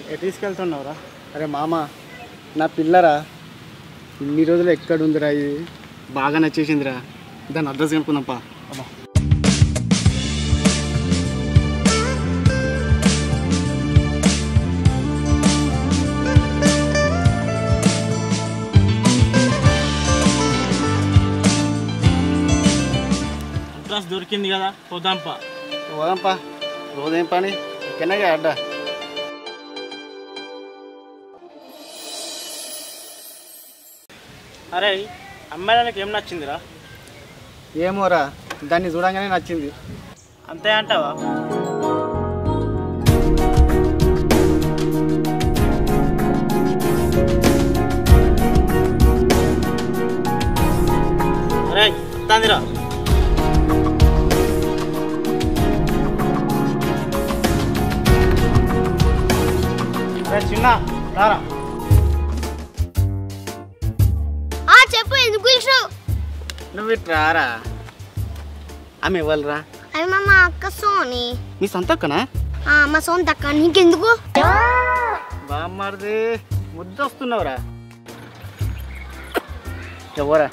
ఎటు తీసుకెళ్తున్నావురా అరే మామ నా పిల్లరా ఇన్ని రోజులు ఎక్కడ ఉందిరా ఇది బాగా నచ్చేసిందిరా దాని అడ్రస్ కనుక్కుందాంపా అబ్బా అడ్రస్ దొరికింది కదా పోదాంపా పోదాంపా రోజేం పని ఎక్కడగా అడ్డా అరే అమ్మాయిలకు ఏం నచ్చిందిరా ఏమోరా దాన్ని చూడంగానే నచ్చింది అంతే అంటావా అరే వస్తాందిరా అరే చిన్న రారా ఆ చెప్పు ఎందుకు పిలిచావు నువ్వు ఇటు రారా ఆమె ఇవ్వాలరా అవి మా మా అక్క సోని మీ సొంత అక్కనా ఆ, మా సొంత అక్క నీకెందుకు బామ్మది ముద్ద వస్తున్నావురా ఎవరా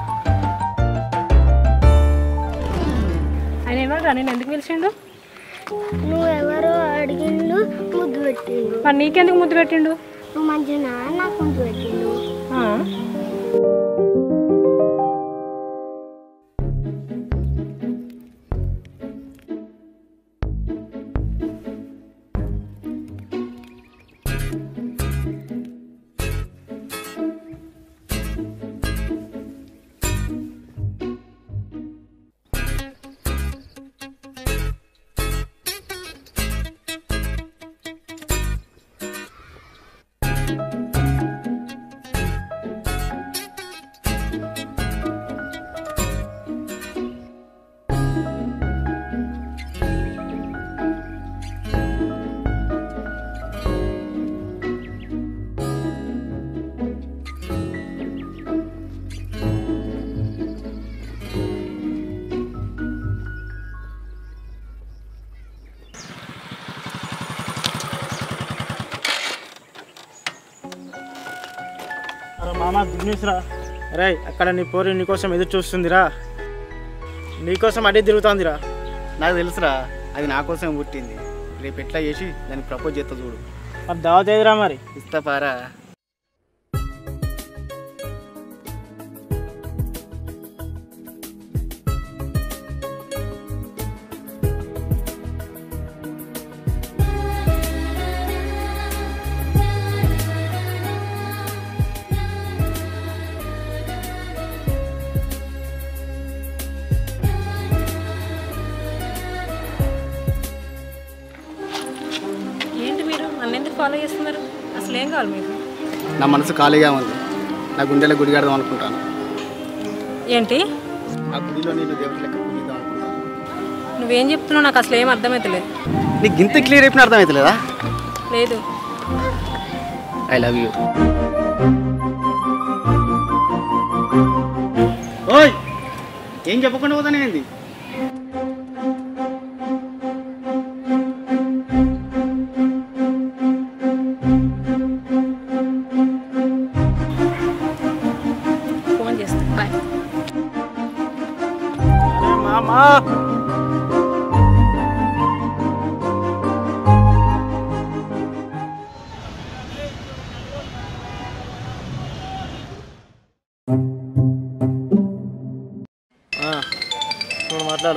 ఆయన ఎవరు నేను ఎందుకు పిలిచిండు నువ్వెవరో అడిగిండు ముద్దు పెట్టిండు మరి నీకెందుకు ముద్దు పెట్టిండు నువ్వు మంచిగా నాకు ముద్దు పెట్టిండు ఆ, అరే మామ గుడ్ న్యూస్ రా రే అక్కడ నీ పోరి నీకోసం ఎదురు చూస్తుందిరా నీకోసం అడే తిరుగుతోందిరా నాకు తెలుసురా అది నా కోసం పుట్టింది రేపు ఎట్లా చేసి దానికి ప్రపోజ్ చేస్తా చూడు మరి దావత్ ఏదిరా మరి ఇస్తా పారా ఏంటి మీరు నన్ను ఎందుకు ఫాలో చేస్తున్నారు అసలు ఏం కావాలి మీకు నా మనసు ఖాళీగా ఉంది నా గుండెలో గుడి కడదాం అనుకుంటాను ఏంటి ఆ గుడిలో నేను దేవుడి లెక్క పూజిద్దాం అనుకుంటాను నువ్వేం చెప్తున్నావు నాకు అసలు ఏం అర్థమవుతలేదు నీకు ఇంత క్లియర్ అయిపోయిన అర్థమవుతలేదా లేదు ఐ లవ్ యూ ఓయ్ ఏం చెప్పకుండా పోతానే ఏంది ఫోన్ చేస్తా బాయ్ అరే మామా ఆ, ఇప్పుడు మాట్లాడు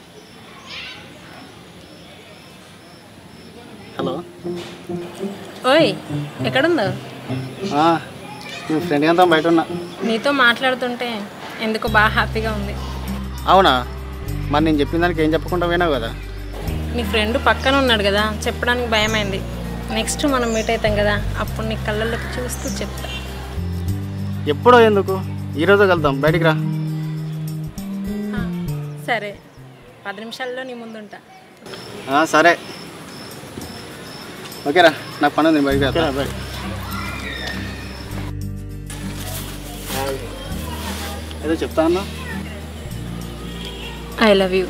హలో ఓయ్ ఎక్కడుందో నేను ఫ్రెండ్ అంతా బయట ఉన్నా నీతో మాట్లాడుతుంటే ఎందుకో బాగా హ్యాపీగా ఉంది అవునా మరి నేను చెప్పిన దానికి ఏం చెప్పకుండా పోయినావు కదా నీ ఫ్రెండ్ పక్కన ఉన్నాడు కదా చెప్పడానికి భయమైంది నెక్స్ట్ మనం మీట్ అవుతాం కదా అప్పుడు నీ కళ్ళల్లోకి చూస్తూ చెప్తా ఎప్పుడో ఎందుకు ఈరోజు కలుద్దాం బయటికి రా ఆ, సరే పది నిమిషాల్లో నీ ముందుంటా ఆ, సరే ఓకేరా నాకు పని ఉంది బయటికి రా బాయ్ ఏదో చెప్తా అన్నా ఐ లవ్ యూ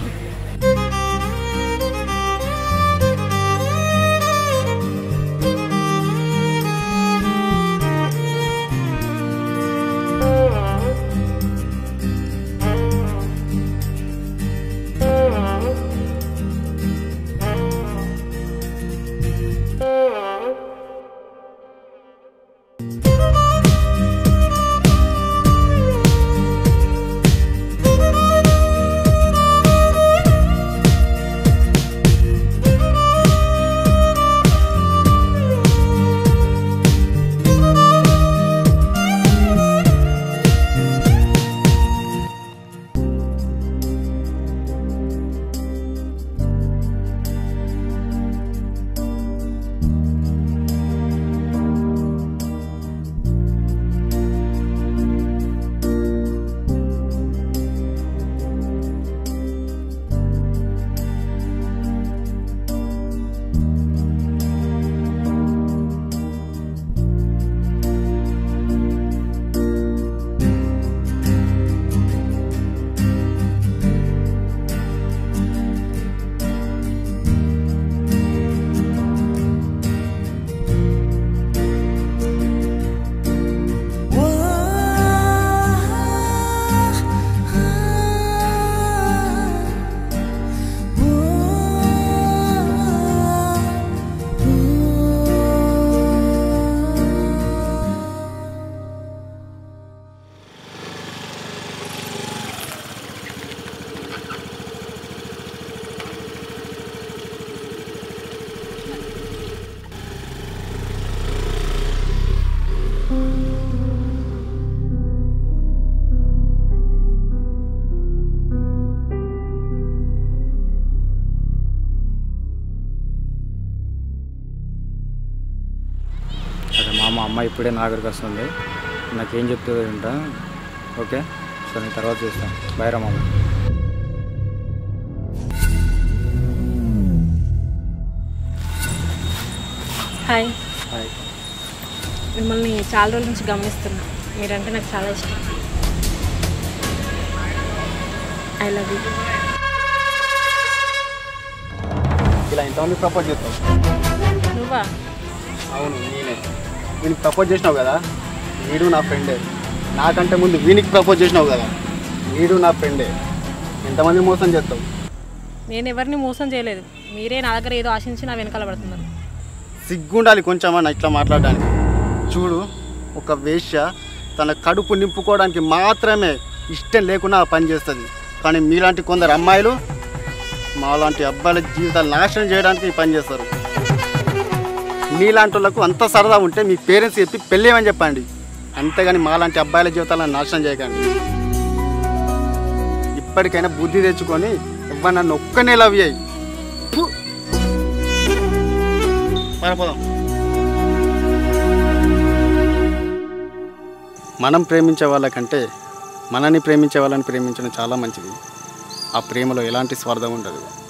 అమ్మాయి ఇప్పుడే నా దగ్గరికి వస్తుంది నాకేం చెప్తుందో వింటా ఓకే సరే నేను తర్వాత చేస్తాను బాయ్ రా మామ హాయ్ హాయ్ మిమ్మల్ని చాలా రోజుల నుంచి గమనిస్తున్నా మీరంటే నాకు చాలా ఇష్టం ఐ లవ్ యూ ఇలా ఎంతమంది ప్రపోజ్ చేస్తావు నువ్వా అవును నేనే వీనికి ప్రపోజ్ చేసినావు కదా వీడు నా ఫ్రెండే నాకంటే ముందు వీనికి ప్రపోజ్ చేసినావు కదా వీడు నా ఫ్రెండే ఎంతమంది మోసం చేస్తావు నేను ఎవరిని మోసం చేయలేదు మీరే నా దగ్గర ఏదో ఆశించి నా వెనకాల పడుతున్నారు సిగ్గుండాలి కొంచెం అన్న ఇట్లా మాట్లాడడానికి చూడు ఒక వేశ్య తన కడుపు నింపుకోవడానికి మాత్రమే ఇష్టం లేకుండా ఆ పని చేస్తుంది కానీ మీలాంటి కొందరు అమ్మాయిలు మాలాంటి అబ్బాయిల జీవితాలు నాశనం చేయడానికి ఈ పని చేస్తారు మీలాంటి వాళ్ళకు అంత సరదా ఉంటే మీ పేరెంట్స్ చెప్పి పెళ్ళేమని చెప్పండి అంతేగాని మాలాంటి అబ్బాయిల జీవితాలను నాశనం చేయకండి ఇప్పటికైనా బుద్ధి తెచ్చుకొని ఇవ్వ నన్ను ఒక్కనే లవ్ చేయి ఫు. పారిపోదాం మనం ప్రేమించే వాళ్ళకంటే మనని ప్రేమించే వాళ్ళని ప్రేమించడం చాలా మంచిది ఆ ప్రేమలో ఎలాంటి స్వార్థం ఉండదు